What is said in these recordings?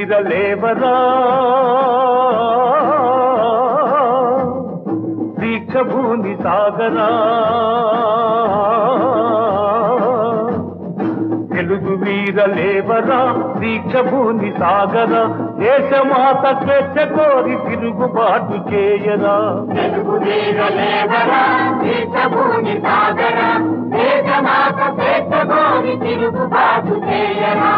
వీరలేవరా దీక్షభూమి సాగరా తెలుగు వీరలేవరా దీక్షభూమి సాగరా దేశమాత స్వేచ్ఛ కోరి తిరుగుబాటు చేయరా తెలుగు వీరలేవరా దేశభూమి సాగర దేశమాత స్వేచ్ఛ కోరి తిరుగుబాటు చేయరా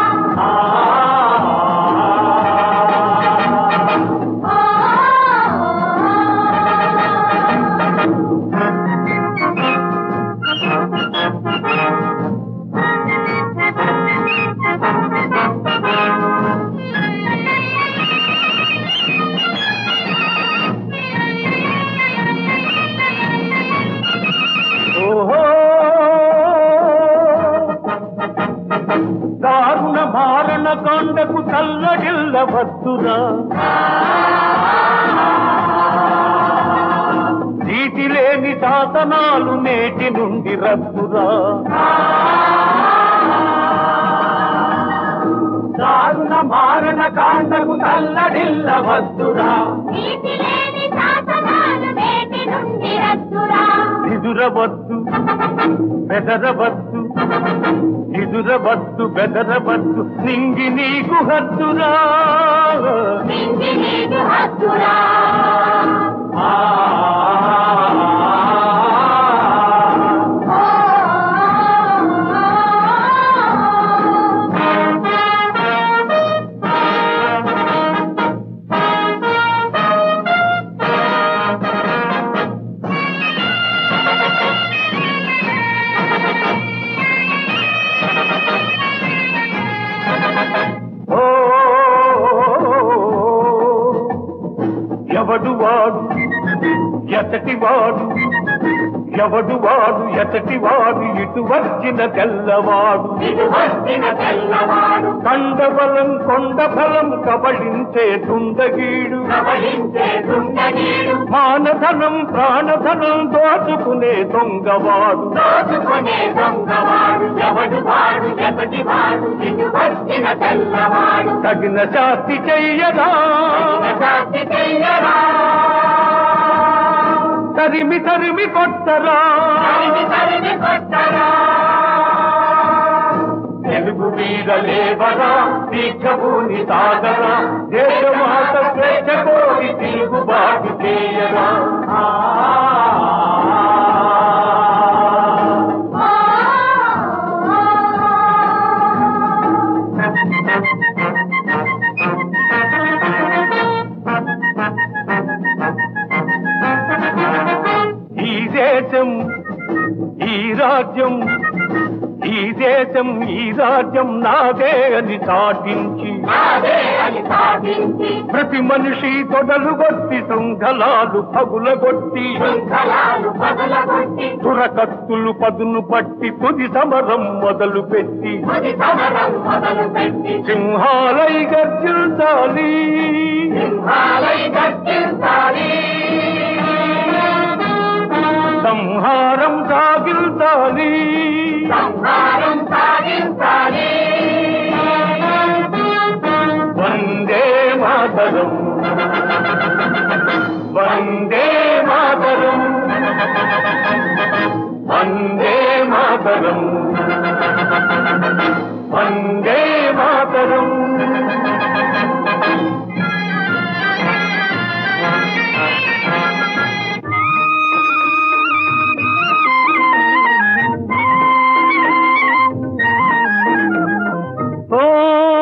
ఓహో దారుణ మారణ కాండకు తల్లడిల్ల వద్దురా నీటి లేని శాసనాలు నేటి నుండి రద్దురా దారుణ మారణ కాండకు తల్లడిల్ల వద్దురా నీతి లేని శాసనాలు నేటి నుండి రద్దురా ఎదురవద్దు బెదరవద్దు ఎదురవద్దు బెదరవద్దు నింగి నీకు హద్దురా నింగి నీకు హద్దురా ఆ. ఓ ఎవడు వాడు ఎతటి వాడు ఎవడు వాడు ఎతటి వాడు ఇటు వచ్చిన తెల్లవాడు ఇటు వచ్చిన తెల్లవాడు కండబలం కొండ బలం కబళించే దుండగీడు ప్రవహించే దుండనీడు మానధనం ప్రాణధనం దోచుకునే దొంగవాడు దోచుకునే దొంగవాడు ఎవడు వాడు ఎప్పటి వాడు ఇటు వచ్చిన తెల్లవాడు తగిన శాస్తి చెయ్యరా శాస్తి చెయ్యరా తరిమి తరిమి కొట్టరా తరిమి తరిమి కొట్టరా తెలుగు మీద లేవరా దీక్షభూని సాగరా దేశమాత స్వేచ్ఛ కోరి తిరుగుబాటు చేయరా ఆ. ఈ దేశం ఈ రాజ్యం ఈ దేశం ఈ రాజ్యం నాదే అని సాధించి నాదే అని సాధించి ప్రతి మనిషి తొడలు కొట్టి శృంఖలాలు పగులగొట్టి శృంఖలాలు పగలగొట్టి తురకత్తులు పదును పట్టి తుది సమరం మొదలు పెట్టి తుది సమరం మొదలు పెట్టి సింహాలై గర్జించాలి సింహాలై గర్జించాలి సంహారం సాగించాలి సంహారం సాగించాలి వందే మాతరం వందే మాతరం వందే మాతరం వందే మాతరం ఓ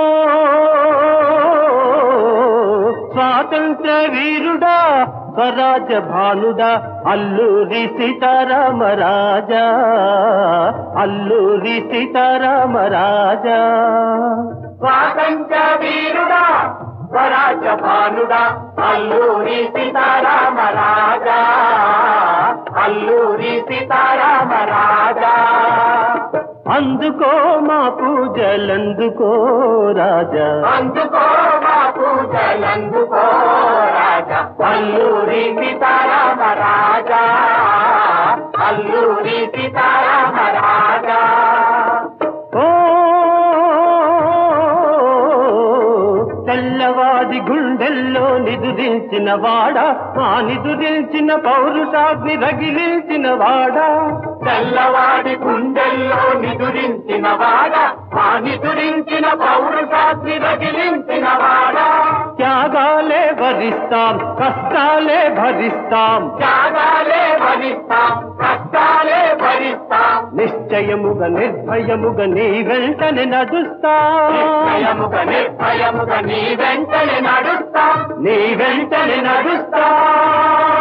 స్వాతంత్ర వీరుడా స్వరాజ భానుడా అల్లూరి సీతారామ రాజా అల్లూరి సీతారామ రాజా స్వాతంత్ర వీరుడా స్వరాజ భానుడా అల్లూరి సీతారామ రాజా అల్లూరి సీతారామ రాజా అందుకో మా పూజలందుకో రాజా అందుకో మా పూజలందుకో రాజా అల్లూరి సీతారామ రాజా అల్లూరి సీతారామ రాజా ఓ తెల్లవాడి గుండెల్లో నిదురించిన వాడా ఆ నిదురించిన పౌరుషాగ్ని రగిలించిన వాడా తెల్లవాడి గుండెల్లో నిదురించిన వాడ ఆ నిదురించిన పౌరుషాస్త్రి రగిలించిన వాడ త్యాగాలే భరిస్తాం కష్టాలే భరిస్తాం త్యాగాలే భరిస్తాం కష్టాలే భరిస్తాం నిశ్చయముగా నిర్భయముగా నీ వెంటనే నడుస్తాం నిశ్చయముగా నిర్భయముగా నీ వెంటనే నడుస్తాం నీ వెంటనే నడుస్తాం